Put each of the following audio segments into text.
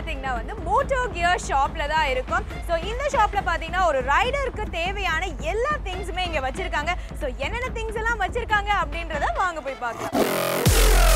பார்த்தீங்கன்னா வந்து Moto gear ஷாப்ல தான் இருக்கும் ஸோ இந்த ஷாப்ல பார்த்தீங்கன்னா ஒரு ரைடருக்கு தேவையான எல்லா திங்ஸுமே இங்கே வச்சிருக்காங்க ஸோ என்னென்ன திங்ஸ் எல்லாம் வச்சிருக்காங்க அப்படின்றத வாங்க போய் பார்க்கலாம்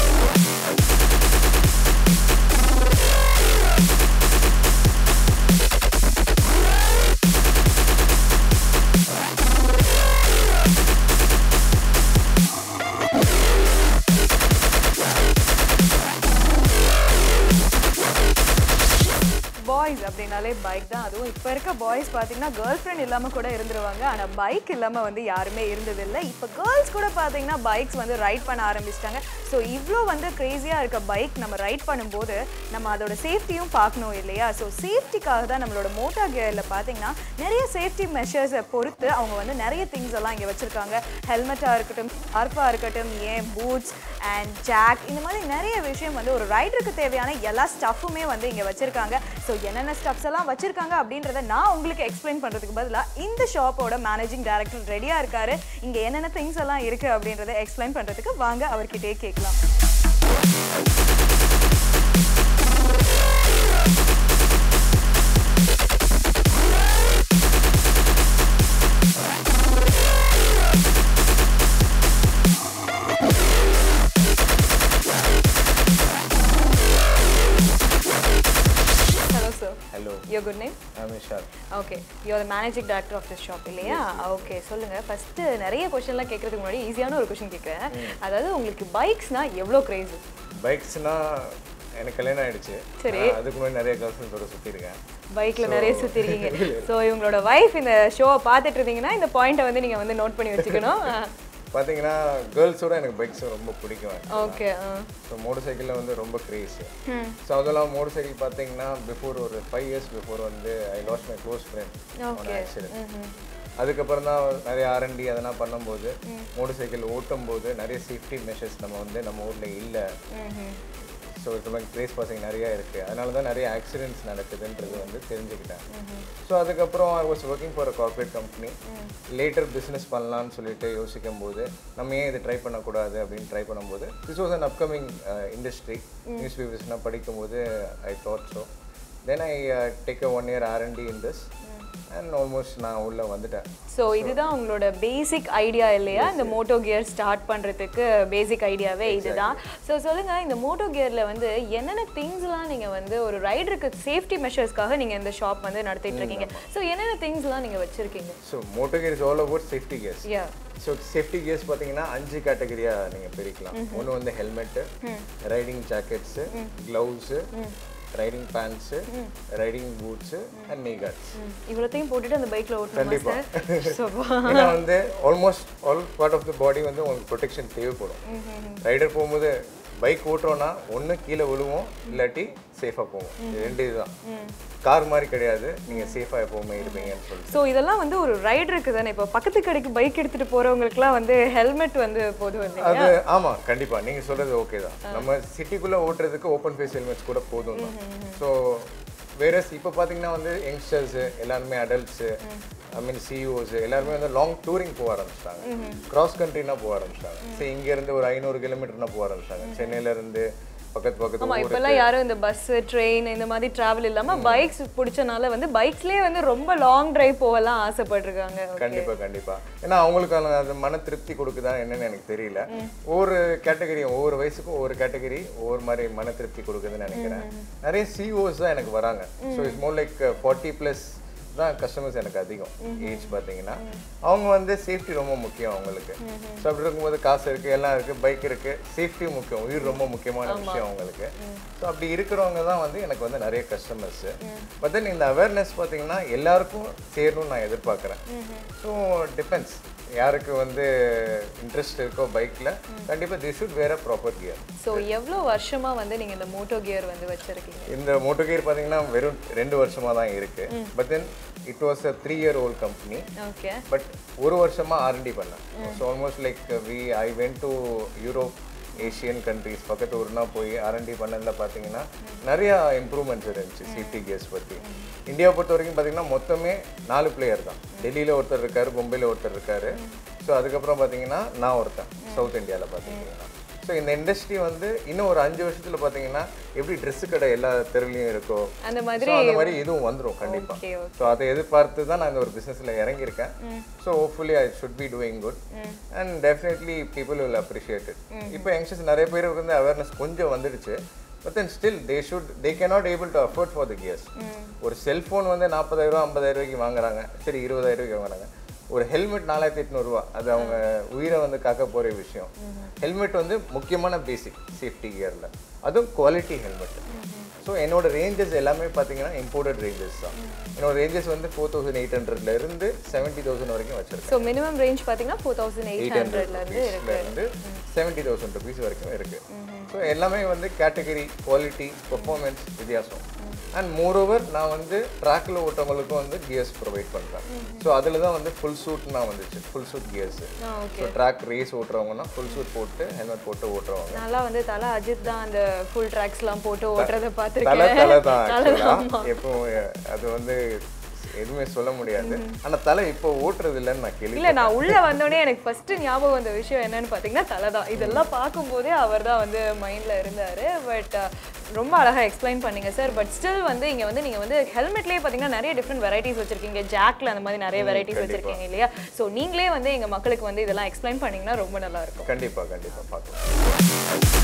பாய்ஸ் அப்படின்னாலே பைக் தான் அதுவும் இப்போ இருக்க பாய்ஸ் பார்த்தீங்கன்னா கேர்ள் ஃப்ரெண்ட் இல்லாமல் கூட இருந்துருவாங்க ஆனால் பைக் இல்லாமல் வந்து யாருமே இருந்ததில்லை இப்போ கேர்ள்ஸ் கூட பார்த்தீங்கன்னா பைக்ஸ் வந்து ரைட் பண்ண ஆரம்பிச்சிட்டாங்க ஸோ இவ்வளோ வந்து க்ரேஸியாக இருக்க பைக் நம்ம ரைட் பண்ணும்போது நம்ம அதோட சேஃப்டியும் பார்க்கணும் இல்லையா ஸோ சேஃப்டிக்காக தான் நம்மளோட மோட்டார் கியரில் பார்த்தீங்கன்னா நிறைய சேஃப்டி மெஷர்ஸை பொறுத்து அவங்க வந்து நிறைய திங்ஸ் எல்லாம் இங்கே வச்சுருக்காங்க ஹெல்மெட்டாக இருக்கட்டும் ஆர்ஃபாக இருக்கட்டும் ஏன் பூட்ஸ் அண்ட் ஜாக் இந்த மாதிரி நிறைய விஷயம் வந்து ஒரு ரைடருக்கு தேவையான எல்லா ஸ்டஃப்புமே வந்து இங்கே வச்சுருக்காங்க ஸோ என்னென்ன ஸ்டப்ஸ் எல்லாம் வச்சுருக்காங்க அப்படின்றத நான் உங்களுக்கு எக்ஸ்பிளைன் பண்ணுறதுக்கு பதிலாக இந்த ஷாப்போட மேனேஜிங் டைரக்டர் ரெடியாக இருக்காரு இங்கே என்னென்ன திங்ஸ் எல்லாம் இருக்குது அப்படின்றத எக்ஸ்பிளைன் பண்ணுறதுக்கு வாங்க அவர்கிட்டயே கேட்கலாம் hello sir hello yo good name I'm Vishal okay you are the managing director of this shop இல்லையா ஓகே சொல்லுங்க ஃபர்ஸ்ட் நிறைய கொஸ்டின்லாம் கேட்கறதுக்கு முன்னாடி ஈஸியான ஒரு கொஸ்டின் கேட்குறேன் அதாவது உங்களுக்கு பைக்ஸ்னா எவ்வளோ கிரேஸ் பைக்ஸ்னா எனக்கு கல்யாணம் ஆயிடுச்சு சரி. ஆனா, அதுக்கு முன்னாடி நிறைய கேர்ள் ஃப்ரெண்ட்ஸோட சுற்றிருக்கேன் பைக்ல நிறைய சுத்திருக்கீங்க ஸோ இவங்களோட வைஃப் இந்த ஷோவை பார்த்துட்டு இருந்தீங்கன்னா இந்த பாயிண்ட்டை வந்து நீங்க வந்து நோட் பண்ணி வச்சுக்கணும் பார்த்தீங்கன்னா கேர்ள்ஸோட எனக்கு பைக்ஸ் ரொம்ப பிடிக்கும் ஓகே ஸோ மோட்டர் சைக்கிளில் வந்து ரொம்ப க்ரேஸ் ஸோ அதெல்லாம் மோட்டர் சைக்கிள் பார்த்தீங்கன்னா பிஃபோர் ஒரு ஃபைவ் இயர்ஸ் பிஃபோர் வந்து I lost my close friend Okay. Accident அதுக்கப்புறம் தான் நிறைய ஆர்என்டி அதெல்லாம் பண்ணும்போது மோட்டர் சைக்கிள் ஓட்டும் போது நிறைய சேஃப்டி மெஷர்ஸ் நம்ம வந்து நம்ம ஊரில் இல்லை ஸோ இது மாதிரி கிரேஸ் பாசிங் நிறைய இருக்குது அதனால தான் நிறைய ஆக்சிடென்ட்ஸ் நடக்குதுன்றது வந்து தெரிஞ்சுக்கிட்டேன் ஸோ அதுக்கப்புறம் I was working for a corporate company later business பண்ணலான்னு சொல்லிட்டு யோசிக்கும் போது நம்ம ஏன் இது ட்ரை பண்ணக்கூடாது அப்படின்னு ட்ரை பண்ணும்போது this was an upcoming industry news பேப்பர்ஸ்லாம் படிக்கும்போது I thought so then I take a one year R and D in this and almost நான் உள்ளே வந்துட்டேன் ஸோ இதுதான் உங்களோட பேசிக் ஐடியா இல்லையா இந்த மோட்டோ கியர் ஸ்டார்ட் பண்ணுறதுக்கு பேசிக் ஐடியாவே இதுதான் ஸோ சொல்லுங்க இந்த மோட்டோ கியரில் வந்து என்னென்ன திங்ஸ்லாம் நீங்கள் வந்து ஒரு ரைடருக்கு சேஃப்டி மெஷர்ஸ்க்காக நீங்கள் இந்த ஷாப் வந்து நடத்திட்டு இருக்கீங்க ஸோ என்னென்ன திங்ஸ்லாம் நீங்கள் வச்சுருக்கீங்க so moto gear is all about safety gears yeah so safety gears பார்த்தீங்கன்னா அஞ்சு கேட்டகரியாக நீங்கள் பிரிக்கலாம் ஒன்று வந்து helmet riding jackets gloves riding pants riding boots and knee guards இவ்வளோத்தையும் போட்டுட்டு அந்த பைக்கில் ஓட்டணுமா கண்டிப்பா. சார் ஸோ ஏன்னா வந்து almost all part of the body வந்து உங்களுக்கு ப்ரொடெக்ஷன் தேவைப்படும் ரைடர் போகும்போது பைக் ஓட்டுறோன்னா ஒன்று கீழே விழுவோம் இல்லாட்டி சேஃபாக போவோம் இது ரெண்டு இதுதான் கார் மாதிரி கிடையாது நீங்கள் சேஃபாக எப்போவுமே இருப்பீங்கன்னு சொல்லிட்டு ஸோ இதெல்லாம் வந்து ஒரு ரைடருக்கு தானே இப்போ பக்கத்து கடைக்கு பைக் எடுத்துகிட்டு போகிறவங்களுக்குலாம் வந்து ஹெல்மெட் வந்து போதும் இல்லையா அது ஆமா கண்டிப்பா நீங்க சொல்றது ஓகே தான் நம்ம சிட்டிக்குள்ள ஓட்டுறதுக்கு ஓப்பன் ஃபேஸ் ஹெல்மெட்ஸ் கூட போதும் தான் ஸோ வேற இப்போ பார்த்தீங்கன்னா வந்து யங்ஸ்டர்ஸ் எல்லாருமே அடல்ட்ஸு ஐ மீன் சிஇஓஸ் எல்லாருமே வந்து லாங் டூரிங் போக ஆரம்பிச்சிட்டாங்க கிராஸ் கண்ட்ரினா போக ஆரம்பிச்சிட்டாங்க சரி இங்க இருந்து ஒரு ஐநூறு கிலோமீட்டர்னா போக ஆரம்பிச்சிட்டாங்க சென்னையில இருந்து பக்கத்து பக்கத்து ஆமா ஊரு இப்பெல்லாம் யாரும் இந்த பஸ் ட்ரெயின் இந்த மாதிரி டிராவல் இல்லாம பைக்ஸ் பிடிச்சனால வந்து பைக்ஸ்லயே வந்து ரொம்ப லாங் டிரைவ் போகலாம் ஆசைப்பட்டிருக்காங்க கண்டிப்பா கண்டிப்பா ஏன்னா அவங்களுக்கான அது மன திருப்தி கொடுக்குதா என்னன்னு எனக்கு தெரியல ஒவ்வொரு கேட்டகரி ஒவ்வொரு வயசுக்கும் ஒவ்வொரு கேட்டகரி ஒவ்வொரு மாதிரி மன திருப்தி கொடுக்குதுன்னு நினைக்கிறேன் நிறைய சிஓஸ் தான் எனக்கு வராங்க so it's more like forty plus தான் கஸ்டமர்ஸ் எனக்கு அதிகம் ஏஜ் பார்த்தீங்கன்னா அவங்க வந்து சேஃப்டி ரொம்ப முக்கியம் அவங்களுக்கு ஸோ அப்படி இருக்கும்போது காசு இருக்கு எல்லாம் இருக்கு பைக் இருக்கு சேஃப்டி முக்கியம் உயிர் ரொம்ப முக்கியமான விஷயம் அவங்களுக்கு ஸோ அப்படி இருக்கிறவங்க தான் வந்து எனக்கு வந்து நிறைய கஸ்டமர்ஸ் பட் தென் இந்த அவேர்னஸ் பார்த்தீங்கன்னா எல்லாருக்கும் சேரணும்னு நான் எதிர்பார்க்குறேன் ஸோ டிபெண்ட்ஸ் யாருக்கு வந்து இன்ட்ரெஸ்ட் இருக்கோ பைக்கில் கண்டிப்பாக தி ஷுட் வேற ப்ராப்பர் கியர் ஸோ எவ்வளோ வருஷமா வந்து நீங்க இந்த மோட்டோ கியர் வந்து வச்சிருக்கீங்க இந்த மோட்டோ கியர் பார்த்தீங்கன்னா வெறும் ரெண்டு வருஷமா தான் இருக்கு but then it was a three year old company okay but ஒரு வருஷமா ஆர்என்டி பண்ணேன் so almost like we I went to Europe Asian countries பக்கத்து ஊர்னா போய் ஆர்என்டி பண்ணதில் பார்த்தீங்கன்னா நிறையா இம்ப்ரூவ்மெண்ட்ஸ் இருந்துச்சு சேஃப்டி கியர்ஸ் பற்றி இந்தியாவை பொறுத்த வரைக்கும் பார்த்தீங்கன்னா மொத்தமே நாலு பிளேயர் தான் டெல்லியில் ஒருத்தர் இருக்காரு மும்பையில் ஒருத்தர் இருக்காரு ஸோ அதுக்கப்புறம் பார்த்தீங்கன்னா நான் ஒருத்தன் சவுத் இந்தியாவில் பார்த்தீங்கன்னா ஸோ இந்த இண்டஸ்ட்ரி வந்து இன்னும் ஒரு அஞ்சு வருஷத்துல பாத்தீங்கன்னா எப்படி Dress கடை எல்லா தெருவுலையும் இருக்கோ அந்த So, மாதிரி அந்த மாதிரி இதுவும் வந்துரும் கண்டிப்பா ஓகே ஓகே ஸோ அதை எதிர்பார்த்து தான் நான் இந்த ஒரு பிஸ்னஸில் இறங்கியிருக்கேன் so hopefully I should be doing good and definitely people will appreciate it இப்போ யங்ஸ்டர்ஸ் நிறைய பேர் வந்து அவேர்னஸ் கொஞ்சம் வந்துடுச்சு but then still they should they cannot able to afford for the gears ஒரு செல்ஃபோன் வந்து நாற்பதாயிரம் ஐம்பதாயிரம் ரூபாய்க்கு வாங்குறாங்க சரி இருபதாயிரம் ரூபாய்க்கு வாங்குறாங்க ஒரு ஹெல்மெட் நாலாயிரத்தி எட்நூறுரூவா அது அவங்க உயிரை வந்து காக்க போகிற விஷயம் ஹெல்மெட் வந்து முக்கியமான பேசிக் சேஃப்டி கியரில் அதுவும் குவாலிட்டி ஹெல்மெட் ஸோ என்னோட ரேஞ்சஸ் எல்லாமே பார்த்தீங்கன்னா இம்போர்ட்டட் ரேஞ்சஸ் தான் என்னோட ரேஞ்சஸ் வந்து ஃபோர் தௌசண்ட் எயிட் ஹண்ட்ரட்ல இருந்து செவன்ட்டி தௌசண்ட் வரைக்கும் வச்சிருக்கேன் ஸோ மினிமம் ரேஞ்ச் பார்த்தீங்கன்னா four thousand eight eight hundred ஹண்ட்ரட்லேருந்து இருக்கு இருந்து செவன்ட்டி தௌசண்ட் ருபீஸ் வரைக்கும் இருக்கு ஸோ எல்லாமே வந்து கேட்டகரி குவாலிட்டி பெர்ஃபார்மன்ஸ் வித்தியாசம் அண்ட் மோரோவர் நான் வந்து ட்ராக்கில் ஓட்டவங்களுக்கும் வந்து கியர்ஸ் ப்ரொவைட் பண்ணுறேன் ஸோ அதில் தான் வந்து ஃபுல் சூட் நான் வந்துச்சு ஃபுல் சூட் கியர்ஸ் ஆ ஓகே ஸோ ட்ராக் ரேஸ் ஓட்டுறவங்கன்னா ஃபுல் சூட் போட்டு ஹெல்மெட் போட்டு ஓட்டுறவங்க நல்லா வந்து தலை அஜித் தான் அந்த ஃபுல் ட்ராக்ஸ்லாம் போட்டு ஓட்டுறத தலை பார்த்துருக்கேன் தலை தான் தலை ஆக்சுவலாக எப்போ அது வந்து எதுவுமே சொல்ல முடியாது ஆனா தலை இப்போ ஓட்டுறது இல்லைன்னு நான் கேள்வி இல்ல நான் உள்ள வந்தோடனே எனக்கு ஃபர்ஸ்ட் ஞாபகம் வந்த விஷயம் என்னன்னு பாத்தீங்கன்னா தலை தான் இதெல்லாம் பார்க்கும்போதே அவர் தான் வந்து மைண்ட்ல இருந்தாரு பட் ரொம்ப அழகா எக்ஸ்பிளைன் பண்ணீங்க சார் பட் ஸ்டில் வந்து இங்க வந்து நீங்க வந்து ஹெல்மெட்லயே பாத்தீங்கன்னா நிறைய டிஃப்ரெண்ட் வெரைட்டிஸ் வச்சிருக்கீங்க ஜாக்ல அந்த மாதிரி நிறைய வெரைட்டிஸ் வச்சிருக்கீங்க இல்லையா சோ நீங்களே வந்து எங்க மக்களுக்கு வந்து இதெல்லாம் எக்ஸ்பிளைன் பண்ணீங்கன்னா ரொம்ப நல்லா இருக்கும் கண்டிப்பா கண்டிப்பா பார்க்கலாம்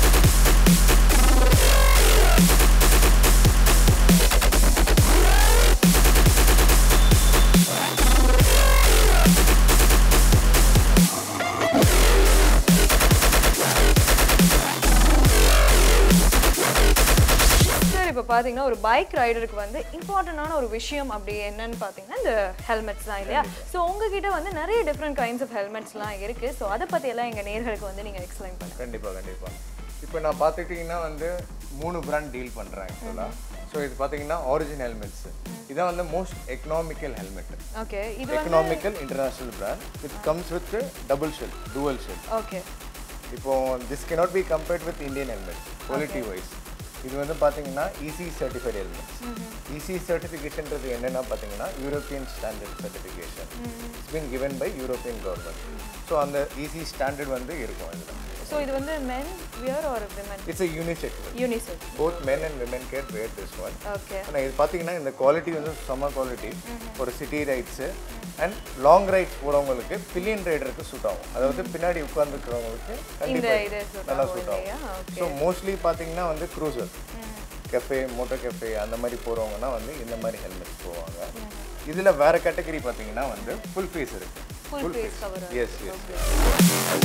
சார் இப்போ பார்த்தீங்கன்னா ஒரு பைக் ரைடருக்கு வந்து இம்பார்ட்டண்டான ஒரு விஷயம் அப்படி என்னன்னு பார்த்தீங்கன்னா இந்த ஹெல்மெட்ஸ் தான் இல்லையா ஸோ உங்ககிட்ட வந்து நிறைய டிஃப்ரெண்ட் கைண்ட்ஸ் ஆஃப் ஹெல்மெட்ஸ்லாம் இருக்கு ஸோ அதை பத்தி எல்லாம் எங்க நேர்களுக்கு வந்து நீங்க எக்ஸ்பிளைன் பண்ணுங்க கண்டிப்பா கண்டிப்பா இப்போ நான் பார்த்துக்கிட்டிங்கன்னா வந்து மூணு பிராண்ட் டீல் பண்றேன் ஆக்சுவலாக ஸோ இது பார்த்தீங்கன்னா ஆரிஜின் ஹெல்மெட்ஸ் இதான் வந்து மோஸ்ட் எக்கனாமிக்கல் ஹெல்மெட் ஓகே இது economical international brand with comes with double shell dual shell okay இப்போ this cannot be compared with Indian helmet quality wise இது வந்து பார்த்தீங்கன்னா இசி சர்டிஃபைட் ஹெல்மெட்ஸ் இசி சர்டிஃபிகேஷன்றது என்னென்னா பார்த்தீங்கன்னா European standard certification it's been given by European government so அந்த EC standard வந்து இருக்கும் இதில் ஸோ இது வந்து men wear or women it's a unisex unisex both men and women can wear this one okay ஆனால் இது பார்த்தீங்கன்னா இந்த குவாலிட்டி வந்து செம்ம குவாலிட்டி ஒரு city rides and long rides போகிறவங்களுக்கு பில்லியன் ரைடருக்கு சூட் ஆகும் அதாவது பின்னாடி உட்காந்துருக்கிறவங்களுக்கு இந்த கண்டிப்பாக இது suit நல்லா ஆகும் சூட் இல்லையா? ஆகும் ஸோ மோஸ்ட்லி பார்த்தீங்கன்னா வந்து க்ரூசர் கெஃபே மோட்டோ கெஃபே அந்த மாதிரி போகிறவங்கன்னா வந்து இந்த மாதிரி ஹெல்மெட் போவாங்க இதில் வேற கேட்டகரி பார்த்தீங்கன்னா வந்து ஃபுல் ஃபேஸ் இருக்கு full face cover yes yes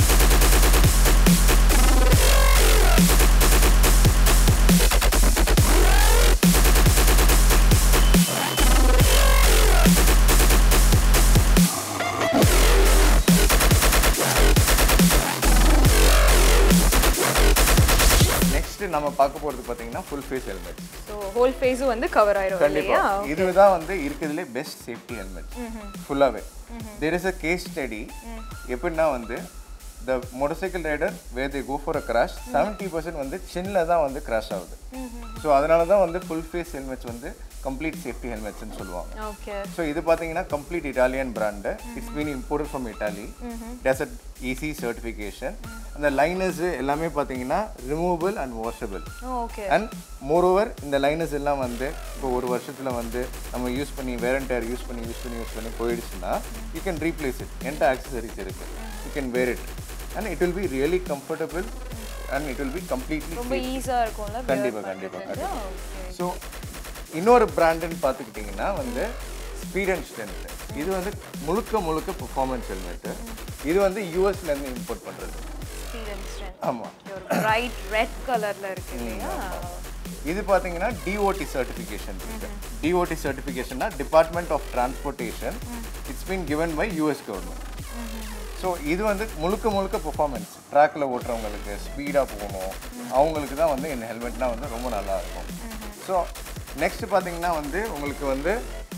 next நம்ம பார்க்க போகிறது பார்த்தீங்கன்னா full face helmet so whole ஃபேஸும் வந்து கவர் ஆயிரும் கண்டிப்பா இல்லையா இதுதான் வந்து இருக்கிறதுலே பெஸ்ட் சேஃப்டி ஹெல்மெட் ஃபுல்லாவே there is a case study எப்படின்னா வந்து the motor cycle rider where they go for a crash seventy percent வந்து சின்ன தான் வந்து கிராஷ் ஆகுது ஸோ அதனால தான் வந்து ஃபுல் ஃபேஸ் ஹெல்மெட்ஸ் வந்து கம்ப்ளீட் சேஃப்டி ஹெல்மெட்ஸ்னு சொல்லுவாங்க ஓகே ஸோ இது பார்த்தீங்கன்னா complete Italian brand it's been import from Italy desert EC certification அந்த லைனர்ஸ் எல்லாமே பார்த்தீங்கன்னா removable and washable okay and moreover இந்த லைனஸ் எல்லாம் வந்து இப்போ ஒரு வருஷத்தில் வந்து நம்ம யூஸ் பண்ணி வேரண்ட் டயர் யூஸ் பண்ணி யூஸ் பண்ணி யூஸ் பண்ணி போயிடுச்சுன்னா you can replace it and accessories இருக்கு you can wear it and it will be really comfortable and it will be completely ரொம்ப ஈஸியாக இருக்கும்ல கண்டிப்பா கண்டிப்பா கண்டிப்பா ஓகே ஸோ இன்னொரு பிராண்டுன்னு பார்த்துக்கிட்டிங்கன்னா வந்து ஸ்பீட் அண்ட் ஸ்ட்ரென்த் இது வந்து முழுக்க முழுக்க பெர்ஃபார்மன்ஸ் ஹெல்மெட்டு இது வந்து யூஎஸ்லேருந்து இம்போர்ட் பண்ணுறது ஸ்பீட் அண்ட் ஸ்ட்ரென்த் ஆமாம் ஒரு பிரைட் ரெட் கலர்ல இருக்கு இல்லையா இது பார்த்தீங்கன்னா டிஓடி சர்டிஃபிகேஷன் இருக்கு டிஓடி சர்டிஃபிகேஷன்னா department of transportation it's been given by US government so இது வந்து முழுக்க முழுக்க பெர்ஃபார்மன்ஸ் ட்ராக்கில் ஓட்டுறவங்களுக்கு ஸ்பீடாக போகணும் அவங்களுக்கு தான் வந்து இந்த ஹெல்மெட்னா வந்து ரொம்ப நல்லா இருக்கும் ஸோ நெக்ஸ்ட் பார்த்தீங்கன்னா வந்து உங்களுக்கு வந்து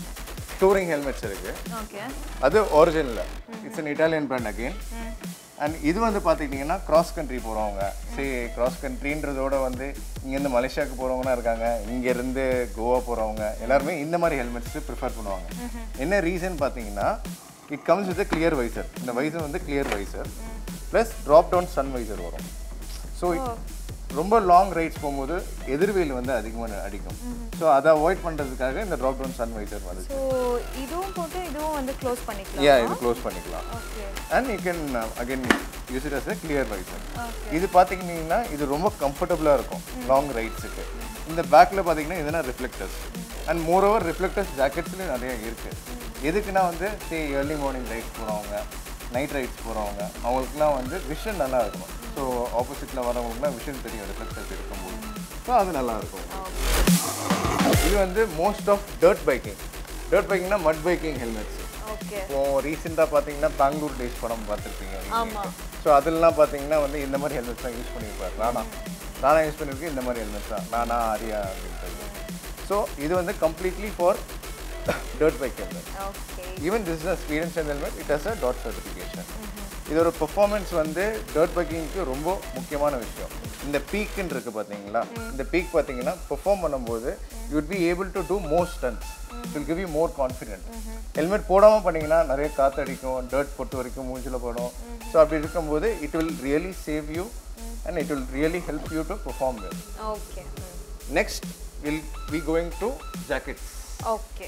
டூரிங் ஹெல்மெட்ஸ் இருக்குது ஓகே அது original it's an Italian brand again and இது வந்து பார்த்துக்கிட்டிங்கன்னா கிராஸ் கண்ட்ரி போகிறவங்க சரி கிராஸ் கண்ட்ரின்றதோட வந்து இங்கேருந்து மலேசியாவுக்கு போகிறவங்கலாம் இருக்காங்க இங்கேருந்து கோவா போகிறவங்க எல்லாருமே இந்த மாதிரி ஹெல்மெட்ஸ் ப்ரிஃபர் பண்ணுவாங்க என்ன ரீசன் பார்த்தீங்கன்னா it comes with clear visor இந்த வைசர் வந்து clear visor plus drop down sun visor வரும் ஸோ ரொம்ப லாங் ரைட்ஸ் போகும்போது எதிர்வெயில் வந்து அதிகமாக அடிக்கும் ஸோ அதை அவாய்ட் பண்ணுறதுக்காக இந்த ட்ராப் டவுன் சன் வைசர் வருது ஸோ இதுவும் போட்டு இதுவும் வந்து க்ளோஸ் பண்ணிக்கலாம் யா இது க்ளோஸ் பண்ணிக்கலாம் okay and you can again use it as a clear visor இது பார்த்தீங்கன்னா இது ரொம்ப கம்ஃபர்டபுளாக இருக்கும் லாங் ரைட்ஸுக்கு இந்த பேக்கில் பார்த்தீங்கன்னா இதெல்லாம் reflectors and more over reflectors ஜாக்கெட்ஸ்லேயும் நிறைய இருக்குது எதுக்குன்னா வந்து சே ஏர்லி மார்னிங் ரைட்ஸ் போகிறவங்க நைட் ரைட்ஸ் போகிறவங்க அவங்களுக்குலாம் வந்து விஷன் நல்லா இருக்கணும் ஸோ ஆப்போசிட்டில் வரவங்களுக்குலாம் விஷன் தெரியும் ரிஃப்ளெக்டர்ஸ் இருக்கும்போது ஸோ அது நல்லா இருக்கும் இது வந்து most of dirt biking dirt பைக்கிங்னா மட் பைக்கிங் ஹெல்மெட்ஸ் ஓகே இப்போ ரீசெண்டாக பார்த்தீங்கன்னா பெங்களூர் டேஸ் படம் பார்த்துருப்பீங்க ஆமா. ஸோ அதெல்லாம் பார்த்தீங்கன்னா வந்து இந்த மாதிரி ஹெல்மெட்ஸ் தான் யூஸ் பண்ணியிருப்பார் ராணா ராணா யூஸ் பண்ணியிருக்கேன் இந்த மாதிரி ஹெல்மெட்ஸ் தான் நானா ஆரியா அப்படின்றது ஸோ இது வந்து completely for dirt bike helmet okay even this is ஸ்பீடன்ஸ் helmet it has a DOT certification இதோட பெர்ஃபார்மன்ஸ் வந்து டர்ட் பைக்கிங்க்கு ரொம்ப முக்கியமான விஷயம் இந்த பீக்குன்னு இருக்குது பார்த்தீங்களா இந்த பீக் பார்த்தீங்கன்னா பெர்ஃபார்ம் பண்ணும்போது you would be able to do more stunts it will give you more confident helmet போடாமல் பண்ணீங்கன்னா நிறைய காற்றடிக்கும் டர்ட் பொறுத்த வரைக்கும் மூஞ்சில் படும் ஸோ அப்படி இருக்கும்போது it will really save you and it will really help you to perform well okay next will we going to jackets okay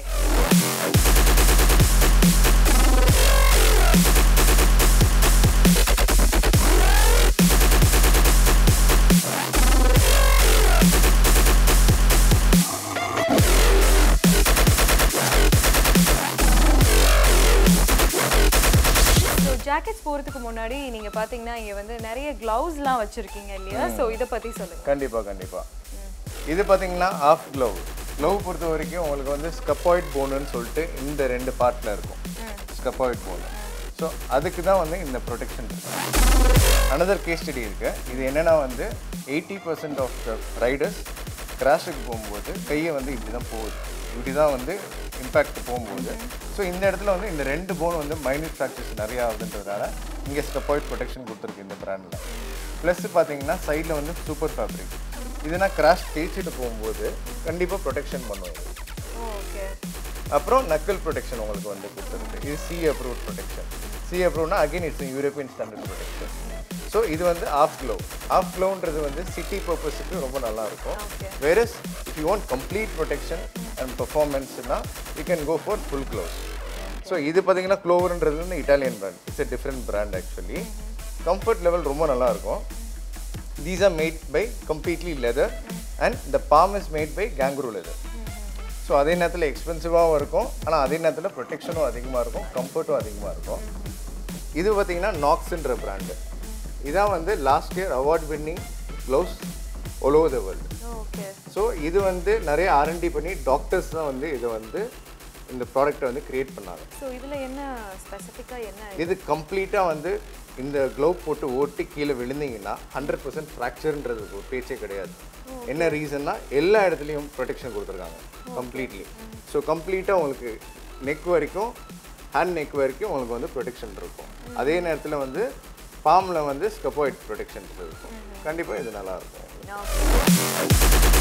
so jackets போகிறதுக்கு முன்னாடி நீங்கள் பார்த்தீங்கன்னா இங்கே வந்து நிறைய க்ளவுஸ்லாம் வச்சுருக்கீங்க இல்லையா ஸோ இதை பற்றி சொல்லுங்கள் கண்டிப்பாக கண்டிப்பாக இது பார்த்தீங்கன்னா ஆஃப் க்ளவ் க்ளவ் பொறுத்த வரைக்கும் உங்களுக்கு வந்து ஸ்கப்பாய்ட் போனுன்னு சொல்லிட்டு இந்த ரெண்டு பார்ட்டில் இருக்கும் ஸ்கப்பாய்ட் போனு ஸோ அதுக்கு தான் வந்து இந்த ப்ரொடெக்ஷன் இருக்கு அனதர் கேஸ் ஸ்டடி இருக்கு இது என்னன்னா வந்து eighty percent of the riders கிராஷுக்கு போகும்போது கையை வந்து இப்படி தான் போகுது இப்படி தான் வந்து இம்பேக்ட் போகும்போது ஸோ இந்த இடத்துல வந்து இந்த ரெண்டு போன் வந்து மைனூட் ஃப்ராக்சர்ஸ் நிறையா ஆகுதுன்றதுனால இங்கே ஸ்டெப்பாய்ட் ப்ரொடெக்ஷன் கொடுத்துருக்கு இந்த பிராண்டில் ப்ளஸ் பார்த்தீங்கன்னா சைடில் வந்து சூப்பர் ஃபேப்ரிக் இதுனா கிராஷ் தேய்ச்சிட்டு போகும்போது கண்டிப்பாக ப்ரொடெக்ஷன் பண்ணும் இது ஓகே அப்புறம் நக்கல் ப்ரொடெக்ஷன் உங்களுக்கு வந்து கொடுத்துருக்கு இது சி அப்ரூவ் ப்ரொடெக்ஷன் சி அப்ரூவ்னா again it's European standard protection so இது வந்து ஆஃப் க்ளோ ஆஃப் க்ளோன்றது வந்து சிட்டி பர்பஸுக்கு ரொம்ப நல்லா இருக்கும் Okay. Whereas if you want complete protection and பர்ஃபார்மன்ஸ்னா you can go for full gloves so இது பார்த்தீங்கன்னா க்ளோவர்ன்றது வந்து Italian brand it's a different brand actually comfort level ரொம்ப நல்லா இருக்கும் these are made by completely leather and the palm is made by kangaroo leather so அதே நேரத்தில் எக்ஸ்பென்சிவாகவும் இருக்கும் ஆனால் அதே நேரத்தில் ப்ரொடெக்ஷனும் அதிகமாக இருக்கும் கம்ஃபர்ட்டும் அதிகமாக இருக்கும் இது பார்த்தீங்கன்னா நாக்ஸ்ன்ற பிராண்டு இதான் வந்து last year award winning gloves all over the world okay so இது வந்து நிறைய ஆர்என்டி பண்ணி டாக்டர்ஸ் தான் வந்து இதை வந்து இந்த ப்ராடக்ட்டை வந்து கிரியேட் பண்ணாங்க ஸோ இதில் என்ன ஸ்பெசிஃபிக்காக என்ன இது கம்ப்ளீட்டாக வந்து இந்த க்ளவ் போட்டு ஓட்டி கீழே விழுந்தீங்கன்னா ஹண்ட்ரட் பர்சன்ட் ஃப்ராக்சர்ன்றது ஒரு பேச்சே கிடையாது என்ன ரீசன்னா எல்லா இடத்துலையும் ப்ரொடெக்ஷன் கொடுத்துருக்காங்க கம்ப்ளீட்லி ஸோ கம்ப்ளீட்டாக உங்களுக்கு நெக் வரைக்கும் ஹேண்ட் நெக் வரைக்கும் உங்களுக்கு வந்து ப்ரொடெக்ஷன் இருக்கும் அதே நேரத்தில் வந்து பாமில் வந்து ஸ்கப்பாய்ட் ப்ரொடெக்ஷன் இருக்கும் கண்டிப்பாக இது நல்லா இருக்கும் ஓகே